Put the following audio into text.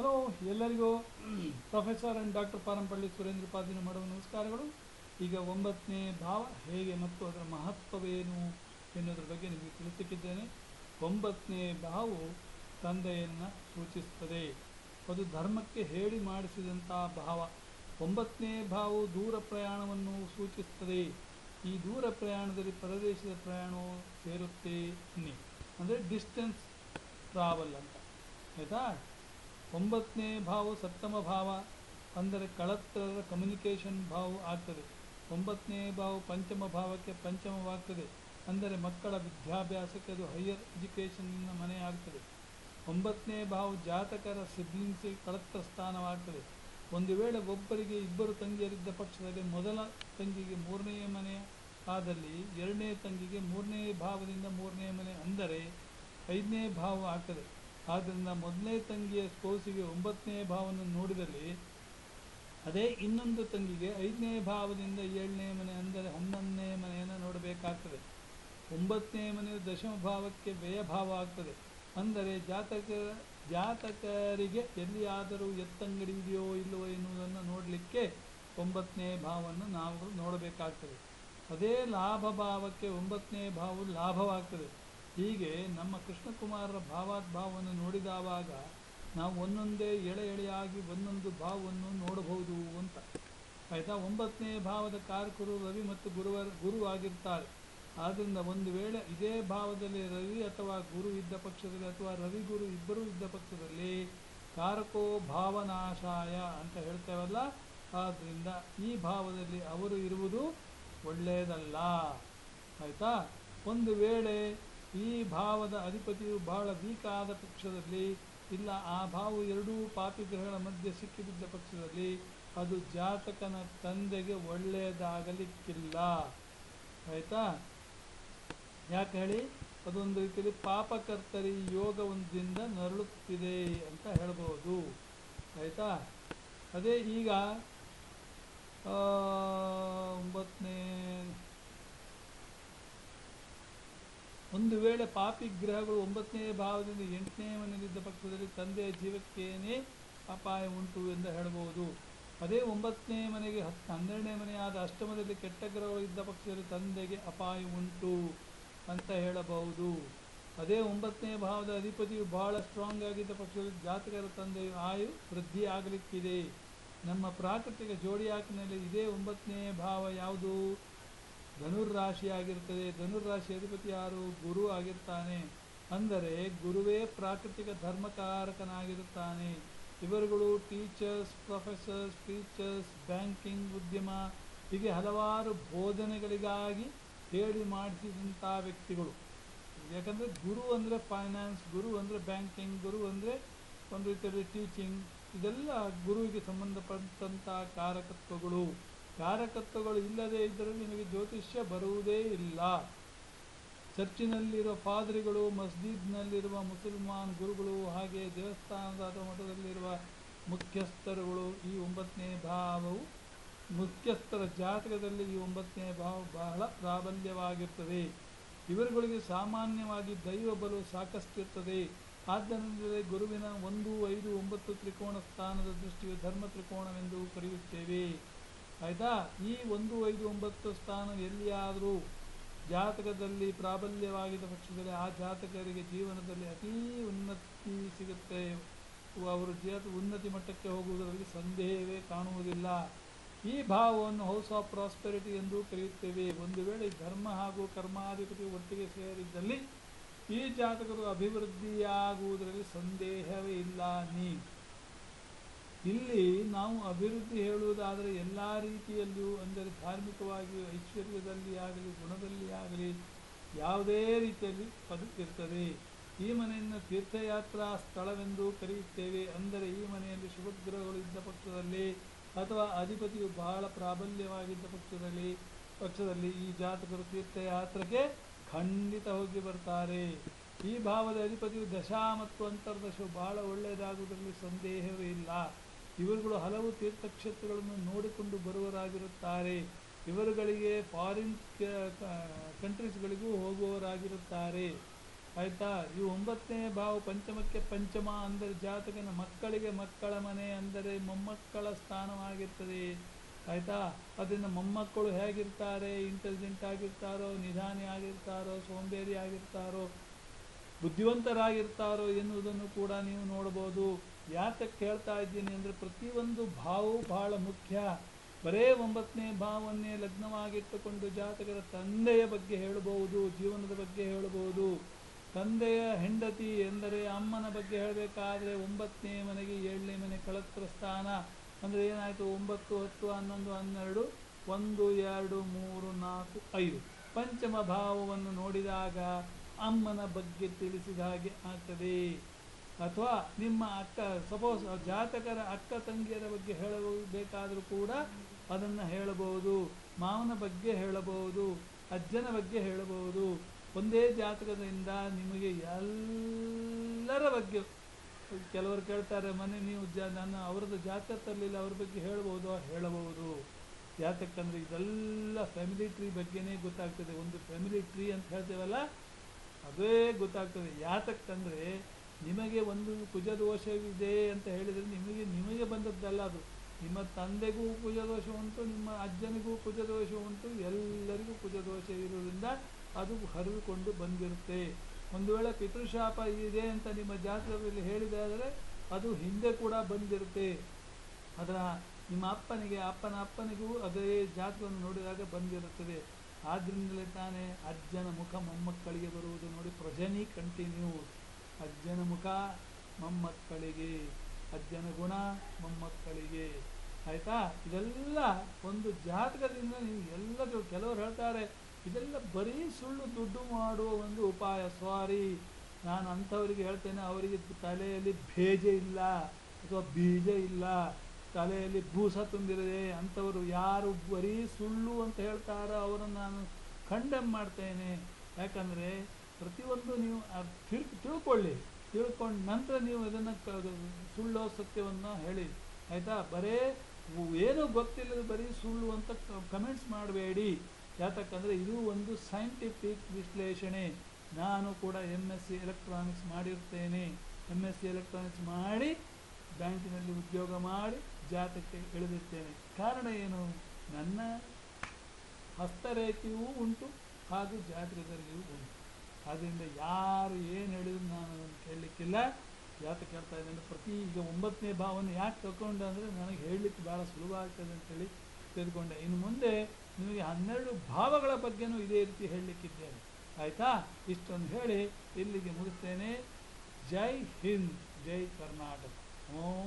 hello ಎಲ್ಲರಿಗೂ professor and doctor Parampalli Surendra ಪಾದಿನ ಮಾಡುವ ನಮಸ್ಕಾರಗಳು ಈಗ ಒಂಬತ್ತನೇ ಭಾವ ಹೇಗೆ ಮತ್ತು ಅದರ ಮಹತ್ವವೇನು ಎನ್ನುವುದರ ಬಗ್ಗೆ ನಿಮಗೆ ತಿಳಿಸಲಿಕ್ಕಿದ್ದೇನೆ ಒಂಬತ್ತನೇ ಭಾವವು ತಂದೆಯನ್ನು ಸೂಚಿಸುತ್ತದೆ ಅದು ಧರ್ಮಕ್ಕೆ ಹೇಳಿ ಮಾಡಿಸಿದಂಥ ಭಾವ ಒಂಬತ್ತನೇ ಭಾವವು ದೂರ ಪ್ರಯಾಣವನ್ನು ಸೂಚಿಸುತ್ತದೆ ಈ ದೂರ ಪ್ರಯಾಣದಲ್ಲಿ ಪರದೇಶದ ಪ್ರಯಾಣವು ಸೇರುತ್ತೆ ಅನ್ನಿ ಅಂದರೆ ಡಿಸ್ಟೆನ್ಸ್ ಟ್ರಾವೆಲ್ ಅಂತ ಆಯಿತಾ ಒಂಬತ್ತನೇ ಭಾವ ಸಪ್ತಮ ಭಾವ ಅಂದರೆ ಕಳತ್ರರ ಕಮ್ಯುನಿಕೇಷನ್ ಭಾವ ಆಗ್ತದೆ ಒಂಬತ್ತನೇ ಭಾವ ಪಂಚಮ ಭಾವಕ್ಕೆ ಪಂಚಮವಾಗ್ತದೆ ಅಂದರೆ ಮಕ್ಕಳ ವಿದ್ಯಾಭ್ಯಾಸಕ್ಕೆ ಅದು ಹೈಯರ್ ಎಜುಕೇಷನ್ನ ಮನೆ ಆಗ್ತದೆ ಒಂಬತ್ತನೇ ಭಾವ ಜಾತಕರ ಸಿಬ್ಲಿಂಗ್ಸಿಗೆ ಕಳತ್ರ ಸ್ಥಾನವಾಗ್ತದೆ ಒಂದು ವೇಳೆ ಒಬ್ಬರಿಗೆ ಇಬ್ಬರು ತಂಗಿಯರಿದ್ದ ಪಕ್ಷದಲ್ಲಿ ಮೊದಲ ತಂಗಿಗೆ ಮೂರನೇ ಮನೆ ಆದಲ್ಲಿ ಎರಡನೇ ತಂಗಿಗೆ ಮೂರನೇ ಭಾವದಿಂದ ಮೂರನೇ ಮನೆ ಅಂದರೆ ಐದನೇ ಭಾವ ಆಗ್ತದೆ ಆದ್ದರಿಂದ ಮೊದಲನೇ ತಂಗಿಯ ಸ್ಪೌಸಿಗೆ ಒಂಬತ್ತನೇ ಭಾವವನ್ನು ನೋಡಿದಲ್ಲಿ ಅದೇ ಇನ್ನೊಂದು ತಂಗಿಗೆ ಐದನೇ ಭಾವದಿಂದ ಏಳನೇ ಮನೆ ಅಂದರೆ ಹನ್ನೊಂದನೇ ಮನೆಯನ್ನು ನೋಡಬೇಕಾಗ್ತದೆ ಒಂಬತ್ತನೇ ಮನೆಯು ದಶಮ ಭಾವಕ್ಕೆ ವ್ಯಯಭಾವ ಆಗ್ತದೆ ಅಂದರೆ ಜಾತಕ ಜಾತಕರಿಗೆ ಎಲ್ಲಿಯಾದರೂ ಎತ್ತಂಗಡಿ ಇದೆಯೋ ಇಲ್ಲವೋ ಎನ್ನುವುದನ್ನು ನೋಡಲಿಕ್ಕೆ ಒಂಬತ್ತನೇ ಭಾವವನ್ನು ನಾವು ನೋಡಬೇಕಾಗ್ತದೆ ಅದೇ ಲಾಭ ಭಾವಕ್ಕೆ ಒಂಬತ್ತನೇ ಭಾವವು ಲಾಭವಾಗ್ತದೆ ಹೀಗೆ ನಮ್ಮ ಕೃಷ್ಣಕುಮಾರರ ಭಾವಾದ್ಭಾವವನ್ನು ನೋಡಿದವಾಗ ನಾವು ಒಂದೊಂದೇ ಎಳೆ ಎಳೆಯಾಗಿ ಒಂದೊಂದು ಭಾವವನ್ನು ನೋಡಬಹುದು ಅಂತ ಆಯಿತಾ ಒಂಬತ್ತನೇ ಭಾವದ ಕಾರಕರು ರವಿ ಮತ್ತು ಗುರುವರ ಗುರು ಆಗಿರ್ತಾರೆ ಆದ್ದರಿಂದ ಒಂದು ವೇಳೆ ಇದೇ ಭಾವದಲ್ಲಿ ರವಿ ಅಥವಾ ಗುರು ಇದ್ದ ಪಕ್ಷದಲ್ಲಿ ಅಥವಾ ರವಿ ಗುರು ಇಬ್ಬರೂ ಇದ್ದ ಪಕ್ಷದಲ್ಲಿ ಕಾರಕೋ ಭಾವನಾಶಾಯ ಅಂತ ಹೇಳ್ತೇವಲ್ಲ ಆದ್ದರಿಂದ ಈ ಭಾವದಲ್ಲಿ ಅವರು ಇರುವುದು ಒಳ್ಳೆಯದಲ್ಲ ಆಯಿತಾ ಒಂದು ವೇಳೆ ಈ ಭಾವದ ಅಧಿಪತಿಯು ಬಹಳ ವೀಕ್ ಆದ ಪಕ್ಷದಲ್ಲಿ ಇಲ್ಲ ಆ ಭಾವ ಎರಡೂ ಪಾಪಿ ಗ್ರಹಗಳ ಮಧ್ಯೆ ಸಿಕ್ಕಿಬಿದ್ದ ಪಕ್ಷದಲ್ಲಿ ಅದು ಜಾತಕನ ತಂದೆಗೆ ಒಳ್ಳೆಯದಾಗಲಿಕ್ಕಿಲ್ಲ ಆಯಿತಾ ಯಾಕೆ ಹೇಳಿ ಅದೊಂದು ರೀತಿಯಲ್ಲಿ ಪಾಪಕರ್ತರಿ ಯೋಗ ಒಂದಿಂದ ನರಳುತ್ತಿದೆ ಅಂತ ಹೇಳ್ಬೋದು ಆಯಿತಾ ಅದೇ ಈಗ ಒಂಬತ್ತನೇ ಒಂದು ವೇಳೆ ಪಾಪಿ ಗ್ರಹಗಳು ಒಂಬತ್ತನೇ ಭಾವದಿಂದ ಎಂಟನೇ ಮನೆಯಲ್ಲಿದ್ದ ಪಕ್ಷದಲ್ಲಿ ತಂದೆಯ ಜೀವಕ್ಕೇನೆ ಅಪಾಯ ಉಂಟು ಎಂದು ಹೇಳಬಹುದು ಅದೇ ಒಂಬತ್ತನೇ ಮನೆಗೆ ಹತ್ತು ಹನ್ನೆರಡನೇ ಮನೆಯಾದ ಅಷ್ಟಮದಲ್ಲಿ ಕೆಟ್ಟ ಗ್ರಹಗಳು ಇದ್ದ ಪಕ್ಷದಲ್ಲಿ ತಂದೆಗೆ ಅಪಾಯ ಉಂಟು ಅಂತ ಹೇಳಬಹುದು ಅದೇ ಒಂಬತ್ತನೇ ಭಾವದ ಅಧಿಪತಿಯು ಬಹಳ ಸ್ಟ್ರಾಂಗ್ ಆಗಿದ್ದ ಪಕ್ಷದಲ್ಲಿ ಜಾತಕರ ತಂದೆಯು ಆಯು ವೃದ್ಧಿ ಆಗಲಿಕ್ಕಿದೆ ನಮ್ಮ ಪ್ರಾಕೃತಿಕ ಜೋಡಿಯಾಕಿನಲ್ಲಿ ಇದೇ ಒಂಬತ್ತನೇ ಭಾವ ಯಾವುದು ಧನುರ್ರಾಶಿ ಆಗಿರ್ತದೆ ಧನುರ್ರಾಶಿ ಅಧಿಪತಿ ಯಾರು ಗುರು ಆಗಿರ್ತಾನೆ ಅಂದರೆ ಗುರುವೇ ಪ್ರಾಕೃತಿಕ ಧರ್ಮಕಾರಕನಾಗಿರುತ್ತಾನೆ ಇವರುಗಳು ಟೀಚರ್ಸ್ ಪ್ರೊಫೆಸರ್ಸ್ ಟೀಚರ್ಸ್ ಬ್ಯಾಂಕಿಂಗ್ ಉದ್ಯಮ ಹೀಗೆ ಹಲವಾರು ಬೋಧನೆಗಳಿಗಾಗಿ ಹೇಳಿ ಮಾಡಿಸಿದಂಥ ವ್ಯಕ್ತಿಗಳು ಯಾಕಂದರೆ ಗುರು ಅಂದರೆ ಫೈನಾನ್ಸ್ ಗುರು ಅಂದರೆ ಬ್ಯಾಂಕಿಂಗ್ ಗುರು ಅಂದರೆ ಒಂದು ರೀತಿಯಲ್ಲಿ ಟೀಚಿಂಗ್ ಇದೆಲ್ಲ ಗುರುವಿಗೆ ಸಂಬಂಧಪಟ್ಟಂಥ ಕಾರಕತ್ವಗಳು ಕಾರಕತ್ವಗಳು ಇಲ್ಲದೇ ಇದ್ದರೆ ನಿಮಗೆ ಜ್ಯೋತಿಷ್ಯ ಬರುವುದೇ ಇಲ್ಲ ಚರ್ಚಿನಲ್ಲಿರುವ ಪಾದ್ರಿಗಳು ಮಸ್ಜಿದ್ನಲ್ಲಿರುವ ಮುಸಲ್ಮಾನ್ ಗುರುಗಳು ಹಾಗೆ ದೇವಸ್ಥಾನದ ಅಥವಾ ಮಠದಲ್ಲಿರುವ ಮುಖ್ಯಸ್ಥರುಗಳು ಈ ಒಂಬತ್ತನೇ ಭಾವವು ಮುಖ್ಯಸ್ಥರ ಜಾತಕದಲ್ಲಿ ಈ ಒಂಬತ್ತನೇ ಭಾವ ಬಹಳ ಪ್ರಾಬಲ್ಯವಾಗಿರ್ತದೆ ಇವರುಗಳಿಗೆ ಸಾಮಾನ್ಯವಾಗಿ ದೈವ ಬಲು ಸಾಕಷ್ಟಿರ್ತದೆ ಆದ್ದರಿಂದಲೇ ಗುರುವಿನ ಒಂದು ಐದು ಒಂಬತ್ತು ತ್ರಿಕೋಣ ಸ್ಥಾನದ ದೃಷ್ಟಿಯು ಧರ್ಮ ತ್ರಿಕೋಣವೆಂದು ಕರೆಯುತ್ತೇವೆ ಆಯಿತಾ ಈ ಒಂದು ಐದು ಒಂಬತ್ತು ಸ್ಥಾನ ಎಲ್ಲಿಯಾದರೂ ಜಾತಕದಲ್ಲಿ ಪ್ರಾಬಲ್ಯವಾಗಿದ್ದ ಪಕ್ಷದಲ್ಲಿ ಆ ಜಾತಕರಿಗೆ ಜೀವನದಲ್ಲಿ ಅತೀ ಉನ್ನತಿ ಸಿಗುತ್ತೆ ಅವರು ಜಾತ ಉನ್ನತಿ ಮಟ್ಟಕ್ಕೆ ಹೋಗುವುದರಲ್ಲಿ ಸಂದೇಹವೇ ಕಾಣುವುದಿಲ್ಲ ಈ ಭಾವವನ್ನು ಹೌಸ್ ಆಫ್ ಪ್ರಾಸ್ಪೆರಿಟಿ ಎಂದು ಕರೆಯುತ್ತೇವೆ ಒಂದು ವೇಳೆ ಧರ್ಮ ಹಾಗೂ ಕರ್ಮಾಧಿಪತಿ ಒಟ್ಟಿಗೆ ಸೇರಿದ್ದಲ್ಲಿ ಈ ಜಾತಕರು ಅಭಿವೃದ್ಧಿಯಾಗುವುದರಲ್ಲಿ ಸಂದೇಹವೇ ಇಲ್ಲ ನೀ ಇಲ್ಲಿ ನಾವು ಅಭಿವೃದ್ಧಿ ಹೇಳುವುದಾದರೆ ಎಲ್ಲ ರೀತಿಯಲ್ಲಿಯೂ ಅಂದರೆ ಧಾರ್ಮಿಕವಾಗಿಯೂ ಐಶ್ವರ್ಯದಲ್ಲಿ ಆಗಲಿ ಗುಣದಲ್ಲಿ ಆಗಲಿ ಯಾವುದೇ ರೀತಿಯಲ್ಲಿ ಅದು ಇರ್ತದೆ ಈ ಮನೆಯನ್ನು ತೀರ್ಥಯಾತ್ರಾ ಸ್ಥಳವೆಂದು ಕರೆಯುತ್ತೇವೆ ಅಂದರೆ ಈ ಮನೆಯಲ್ಲಿ ಶುಭಗ್ರಹಗಳು ಇದ್ದ ಪಕ್ಷದಲ್ಲಿ ಅಥವಾ ಅಧಿಪತಿಯು ಬಹಳ ಪ್ರಾಬಲ್ಯವಾಗಿದ್ದ ಪಕ್ಷದಲ್ಲಿ ಪಕ್ಷದಲ್ಲಿ ಈ ಜಾತಕರು ತೀರ್ಥಯಾತ್ರೆಗೆ ಖಂಡಿತ ಹೋಗಿ ಬರ್ತಾರೆ ಈ ಭಾವದ ಅಧಿಪತಿಯು ದಶಾ ಮತ್ತು ಅಂತರ್ದಶವು ಬಹಳ ಒಳ್ಳೆಯದಾಗುವುದರಲ್ಲಿ ಸಂದೇಹವೇ ಇಲ್ಲ ಇವರುಗಳು ಹಲವು ತೀರ್ಥಕ್ಷೇತ್ರಗಳನ್ನು ನೋಡಿಕೊಂಡು ಬರುವರಾಗಿರುತ್ತಾರೆ ಇವರುಗಳಿಗೆ ಫಾರಿನ್ ಕಂಟ್ರೀಸ್ಗಳಿಗೂ ಹೋಗುವವರಾಗಿರುತ್ತಾರೆ ಆಯ್ತಾ ಈ ಒಂಬತ್ತನೇ ಭಾವ ಪಂಚಮಕ್ಕೆ ಪಂಚಮ ಅಂದರೆ ಜಾತಕನ ಮಕ್ಕಳಿಗೆ ಮಕ್ಕಳ ಮನೆ ಅಂದರೆ ಮೊಮ್ಮಕ್ಕಳ ಸ್ಥಾನವಾಗಿರ್ತದೆ ಆಯ್ತಾ ಅದರಿಂದ ಮೊಮ್ಮಕ್ಕಳು ಹೇಗಿರ್ತಾರೆ ಇಂಟೆಲಿಜೆಂಟ್ ಆಗಿರ್ತಾರೋ ನಿಧಾನಿ ಆಗಿರ್ತಾರೋ ಸೋಂಬೇರಿ ಆಗಿರ್ತಾರೋ ಬುದ್ಧಿವಂತರಾಗಿರ್ತಾರೋ ಎನ್ನುವುದನ್ನು ಕೂಡ ನೀವು ನೋಡಬಹುದು ಯಾತಕ್ಕೆ ಹೇಳ್ತಾ ಇದ್ದೀನಿ ಅಂದರೆ ಪ್ರತಿಯೊಂದು ಭಾವವು ಬಹಳ ಮುಖ್ಯ ಬರೇ ಒಂಬತ್ತನೇ ಭಾವನ್ನೇ ಲಗ್ನವಾಗಿಟ್ಟುಕೊಂಡು ಜಾತಕದ ತಂದೆಯ ಬಗ್ಗೆ ಹೇಳಬಹುದು ಜೀವನದ ಬಗ್ಗೆ ಹೇಳಬಹುದು ತಂದೆಯ ಹೆಂಡತಿ ಎಂದರೆ ಅಮ್ಮನ ಬಗ್ಗೆ ಹೇಳಬೇಕಾದ್ರೆ ಒಂಬತ್ತನೇ ಮನೆಗೆ ಏಳನೇ ಮನೆ ಕಳತ್ರ ಸ್ಥಾನ ಅಂದರೆ ಏನಾಯಿತು ಒಂಬತ್ತು ಹತ್ತು ಹನ್ನೊಂದು ಹನ್ನೆರಡು ಒಂದು ಎರಡು ಮೂರು ನಾಲ್ಕು ಐದು ಪಂಚಮ ಭಾವವನ್ನು ನೋಡಿದಾಗ ಅಮ್ಮನ ಬಗ್ಗೆ ತಿಳಿಸಿದ ಹಾಗೆ ಆಗ್ತದೆ ಅಥವಾ ನಿಮ್ಮ ಅಕ್ಕ ಸಪೋಸ್ ಜಾತಕರ ಅಕ್ಕ ತಂಗಿಯರ ಬಗ್ಗೆ ಹೇಳಬೇಕಾದರೂ ಕೂಡ ಅದನ್ನು ಹೇಳಬಹುದು ಮಾವನ ಬಗ್ಗೆ ಹೇಳಬಹುದು ಅಜ್ಜನ ಬಗ್ಗೆ ಹೇಳಬಹುದು ಒಂದೇ ಜಾತಕದಿಂದ ನಿಮಗೆ ಎಲ್ಲರ ಬಗ್ಗೆ ಕೆಲವರು ಕೇಳ್ತಾರೆ ಮನೆ ನೀವು ಜಾ ನಾನು ಅವರದ್ದು ಜಾತಕ ತರಲಿಲ್ಲ ಅವ್ರ ಬಗ್ಗೆ ಹೇಳ್ಬೋದು ಹೇಳಬಹುದು ಯಾತಕ್ಕಂದ್ರೆ ಇದೆಲ್ಲ ಫ್ಯಾಮಿಲಿ ಟ್ರೀ ಬಗ್ಗೆನೇ ಗೊತ್ತಾಗ್ತದೆ ಒಂದು ಫ್ಯಾಮಿಲಿ ಟ್ರೀ ಅಂತ ಹೇಳ್ತೇವಲ್ಲ ಅದೇ ಗೊತ್ತಾಗ್ತದೆ ಯಾತಕ್ಕಂದ್ರೆ ನಿಮಗೆ ಒಂದು ಕುಜದೋಷವಿದೆ ಅಂತ ಹೇಳಿದರೆ ನಿಮಗೆ ನಿಮಗೆ ಬಂದದ್ದಲ್ಲ ಅದು ನಿಮ್ಮ ತಂದೆಗೂ ಕುಜದೋಷ ಉಂಟು ನಿಮ್ಮ ಅಜ್ಜನಿಗೂ ಕುಜದೋಷ ಉಂಟು ಎಲ್ಲರಿಗೂ ಕುಜದೋಷ ಇರುವುದರಿಂದ ಅದು ಹರಿದುಕೊಂಡು ಬಂದಿರುತ್ತೆ ಒಂದು ವೇಳೆ ಪಿತೃಶಾಪ ಇದೆ ಅಂತ ನಿಮ್ಮ ಜಾತಕದಲ್ಲಿ ಹೇಳಿದಾದರೆ ಅದು ಹಿಂದೆ ಕೂಡ ಬಂದಿರುತ್ತೆ ಅದರ ನಿಮ್ಮ ಅಪ್ಪನಿಗೆ ಅಪ್ಪನ ಅಪ್ಪನಿಗೂ ಅದೇ ಜಾತಕವನ್ನು ನೋಡಿದಾಗ ಬಂದಿರುತ್ತದೆ ಆದ್ರಿಂದಲೇ ತಾನೇ ಅಜ್ಜನ ಮುಖ ಮೊಮ್ಮಕ್ಕಳಿಗೆ ಬರುವುದು ನೋಡಿ ಪ್ರಜನಿ ಕಂಟಿನ್ಯೂ ಅಜ್ಜನ ಮುಖ ಮೊಮ್ಮಕ್ಕಳಿಗೆ ಅಜ್ಜನ ಗುಣ ಮೊಮ್ಮಕ್ಕಳಿಗೆ ಆಯ್ತಾ ಇದೆಲ್ಲ ಒಂದು ಜಾತಕದಿಂದ ನೀವು ಎಲ್ಲರೂ ಕೆಲವರು ಹೇಳ್ತಾರೆ ಇದೆಲ್ಲ ಬರೀ ಸುಳ್ಳು ದುಡ್ಡು ಮಾಡುವ ಒಂದು ಉಪಾಯ ಸಾರಿ ನಾನು ಅಂಥವರಿಗೆ ಹೇಳ್ತೇನೆ ಅವರಿಗೆ ತಲೆಯಲ್ಲಿ ಬೇಜೆ ಇಲ್ಲ ಅಥವಾ ಬೀಜ ಇಲ್ಲ ತಲೆಯಲ್ಲಿ ಭೂಸ ತುಂಬಿರದೆ ಅಂಥವರು ಯಾರು ಬರೀ ಸುಳ್ಳು ಅಂತ ಹೇಳ್ತಾರೋ ಅವರನ್ನು ನಾನು ಖಂಡಮ್ ಮಾಡ್ತೇನೆ ಯಾಕಂದರೆ ಪ್ರತಿಯೊಂದು ನೀವು ಅದ್ ತಿಳ್ ತಿಳ್ಕೊಳ್ಳಿ ತಿಳ್ಕೊಂಡ ನಂತರ ನೀವು ಇದನ್ನು ಕ ಸುಳ್ಳೋ ಸತ್ಯವನ್ನು ಹೇಳಿ ಆಯಿತಾ ಬರೇ ಏನೂ ಗೊತ್ತಿಲ್ಲದ ಬರೀ ಸುಳ್ಳು ಅಂತ ಕಮೆಂಟ್ಸ್ ಮಾಡಬೇಡಿ ಯಾತಕ್ಕಂದರೆ ಇದು ಒಂದು ಸೈಂಟಿಫಿಕ್ ವಿಶ್ಲೇಷಣೆ ನಾನು ಕೂಡ ಎಮ್ ಎಸ್ ಸಿ ಎಲೆಕ್ಟ್ರಾನಿಕ್ಸ್ ಮಾಡಿರ್ತೇನೆ ಎಮ್ ಎಸ್ ಸಿ ಎಲೆಕ್ಟ್ರಾನಿಕ್ಸ್ ಮಾಡಿ ಬ್ಯಾಂಕಿನಲ್ಲಿ ಉದ್ಯೋಗ ಮಾಡಿ ಜಾತಕ್ಕೆ ಇಳಿದಿರ್ತೇನೆ ಕಾರಣ ಏನು ನನ್ನ ಹಸ್ತರೇಖೆಯೂ ಉಂಟು ಹಾಗೂ ಜಾತಕದಲ್ಲಿಯೂ ಉಂಟು ಆದ್ದರಿಂದ ಯಾರು ಏನು ಹೇಳಿದ್ರು ನಾನು ಅದನ್ನು ಕೇಳಲಿಕ್ಕಿಲ್ಲ ಯಾಕೆ ಕೇಳ್ತಾ ಇದ್ದೇನೆ ಪ್ರತಿ ಈಗ ಒಂಬತ್ತನೇ ಭಾವನೆ ಯಾಕೆ ತಗೊಂಡೆ ಅಂದರೆ ನನಗೆ ಹೇಳಲಿಕ್ಕೆ ಭಾಳ ಸುಲಭ ಆಗ್ತದೆ ಅಂತೇಳಿ ತೆಗೆದುಕೊಂಡೆ ಇನ್ನು ಮುಂದೆ ನಿಮಗೆ ಹನ್ನೆರಡು ಭಾವಗಳ ಬಗ್ಗೆನೂ ಇದೇ ರೀತಿ ಹೇಳಲಿಕ್ಕಿದ್ದೇನೆ ಆಯಿತಾ ಇಷ್ಟೊಂದು ಹೇಳಿ ಇಲ್ಲಿಗೆ ಮುಗಿಸ್ತೇನೆ ಜೈ ಹಿಂದ್ ಜೈ ಕರ್ನಾಟಕ ಓಂ